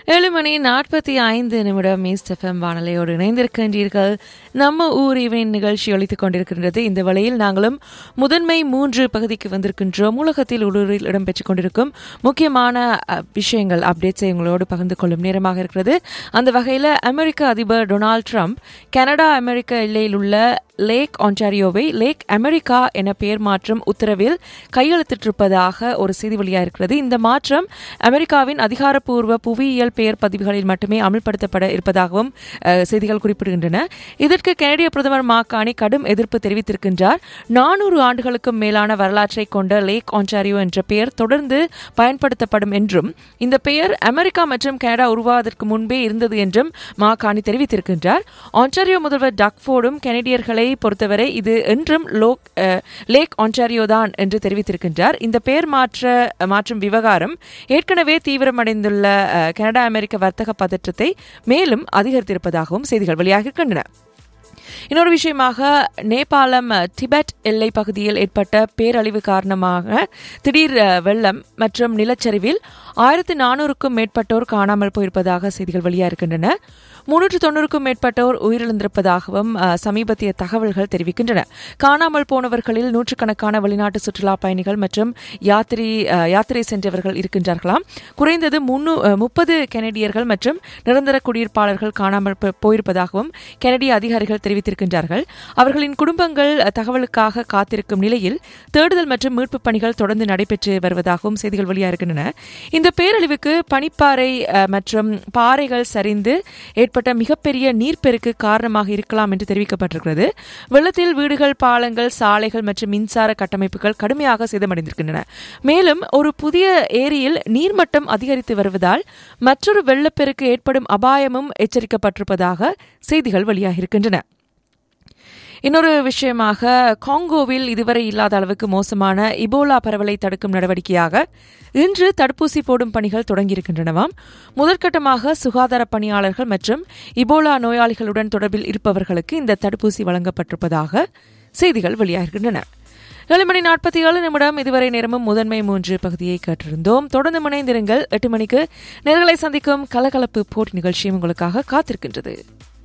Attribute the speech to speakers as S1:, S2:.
S1: ஏழு மணி நாற்பத்தி ஐந்து நிமிடம் ஈஸ்ட் எஃப்எம் வானொலியோடு இணைந்திருக்கின்றீர்கள் நம்ம ஊர் இவனின் நிகழ்ச்சி ஒழித்துக் கொண்டிருக்கின்றது இந்த வேளையில் நாங்களும் முதன்மை மூன்று பகுதிக்கு வந்திருக்கின்றோம் உலகத்தில் உள்ளூரில் இடம்பெற்றுக் கொண்டிருக்கும் முக்கியமான அஹ், விஷயங்கள் அப்டேட்ஸை உங்களோடு பகிர்ந்து கொள்ளும் நேரமாக இருக்கிறது அந்த வகையில் அமெரிக்க அதிபர் டொனால்ட் ட்ரம்ப் கனடா அமெரிக்க எல்லையில் உள்ள லேக் ஆன்டாரியோவை லேக் அமெரிக்கா என பெயர் மாற்றும் உத்தரவில் கையெழுத்திட்டிருப்பதாக ஒரு செய்தி வெளியாயிருக்கிறது இந்த மாற்றம் அமெரிக்காவின் அதிகாரப்பூர்வ புவியியல் பெயர் பதிவுகளில் மட்டுமே அமல்படுத்தப்பட இருப்பதாகவும் அஹ், செய்திகள் குறிப்பிடுகின்றன இதற்கு கனடிய பிரதமர் மாக்கானி கடும் எதிர்ப்பு தெரிவித்திருக்கின்றார் நானூறு ஆண்டுகளுக்கும் மேலான வரலாற்றை கொண்ட லேக் ஆன்டாரியோ என்ற பெயர் தொடர்ந்து பயன்படுத்தப்படும் என்றும் இந்த பெயர் அமெரிக்கா மற்றும் கனடா உருவாவதற்கு முன்பே இருந்தது என்றும் மாகாணி தெரிவித்திருக்கின்றார் ஆன்டாரியோ முதல்வர் டக்ஃபோர்டும் கனடியர்களை பொறுத்தவரை இது என்றும் லோக் அஹ், லேக் ஆன்டாரியோ தான் என்று தெரிவித்திருக்கின்றார் இந்த பெயர் மாற்ற மாற்றும் விவகாரம் ஏற்கனவே தீவிரமடைந்துள்ள அஹ், கனடா அமெரிக்க வர்த்தக பதற்றத்தை மேலும் அதிகரித்திருப்பதாகவும் செய்திகள் வெளியாகியிருக்கின்றன இன்னொரு விஷயமாக நேபாளம் அஹ், திபெத் எல்லை பகுதியில் ஏற்பட்ட பேரழிவு காரணமாக திடீர் அஹ், வெள்ளம் மற்றும் நிலச்சரிவில் ஆயிரத்து நானூறுக்கும் மேற்பட்டோர் காணாமல் போயிருப்பதாக செய்திகள் வெளியாகின்றன முன்னூற்று தொண்ணூறுக்கும் மேற்பட்டோர் உயிரிழந்திருப்பதாகவும் அஹ், சமீபத்திய தகவல்கள் தெரிவிக்கின்றன காணாமல் போனவர்களில் நூற்றுக்கணக்கான வெளிநாட்டு சுற்றுலா பயணிகள் மற்றும் யாத்திரை அஹ், யாத்திரை சென்றவர்கள் இருக்கின்றார்களாம் குறைந்தது முன்னூ முப்பது கெனடியர்கள் மற்றும் நிரந்தர குடியிருப்பாளர்கள் காணாமல் போ- போயிருப்பதாகவும் கெனடிய அதிகாரிகள் தெரிவித்திருக்கின்றார்கள் அவர்களின் குடும்பங்கள் அஹ், தகவலுக்காக காத்திருக்கும் நிலையில் தேடுதல் மற்றும் மீட்புப் பணிகள் தொடர்ந்து நடைபெற்று வருவதாகவும் செய்திகள் வெளியாகின்றன இந்த பேரழிவுக்கு பனிப்பாறை அஹ், மற்றும் பாறைகள் சரிந்து ஏற்பட்ட மிகப்பெரிய நீர்ப்பெருக்கு காரணமாக இருக்கலாம் என்று தெரிவிக்கப்பட்டிருக்கிறது வெள்ளத்தில் வீடுகள் பாலங்கள் சாலைகள் மற்றும் மின்சார கட்டமைப்புகள் கடுமையாக சேதமடைந்திருக்கின்றன மேலும் ஒரு புதிய ஏரியில் நீர்மட்டம் அதிகரித்து வருவதால் மற்றொரு வெள்ளப்பெருக்கு ஏற்படும் அபாயமும் எச்சரிக்கப்பட்டிருப்பதாக செய்திகள் வெளியாகியிருக்கின்றன இன்னொரு விஷயமாக காங்கோவில் இதுவரை இல்லாத அளவுக்கு மோசமான இபோலா பரவலை தடுக்கும் நடவடிக்கையாக இன்று தடுப்பூசி போடும் பணிகள் தொடங்கியிருக்கின்றனவாம் முதற்கட்டமாக சுகாதார பணியாளர்கள் மற்றும் இபோலா நோயாளிகளுடன் தொடர்பில் இருப்பவர்களுக்கு இந்த தடுப்பூசி வழங்கப்பட்டிருப்பதாக செய்திகள் வெளியாகின்றன ஏழு மணி நாற்பத்தி ஏழு நிமிடம் இதுவரை நேரமும் முதன்மை மூன்று பகுதியை கேட்டிருந்தோம் தொடர்ந்து முனைந்திருங்கள் எட்டு மணிக்கு நேர்களை சந்திக்கும் கலகலப்பு போட்டி நிகழ்ச்சியும் உங்களுக்காக காத்திருக்கின்றது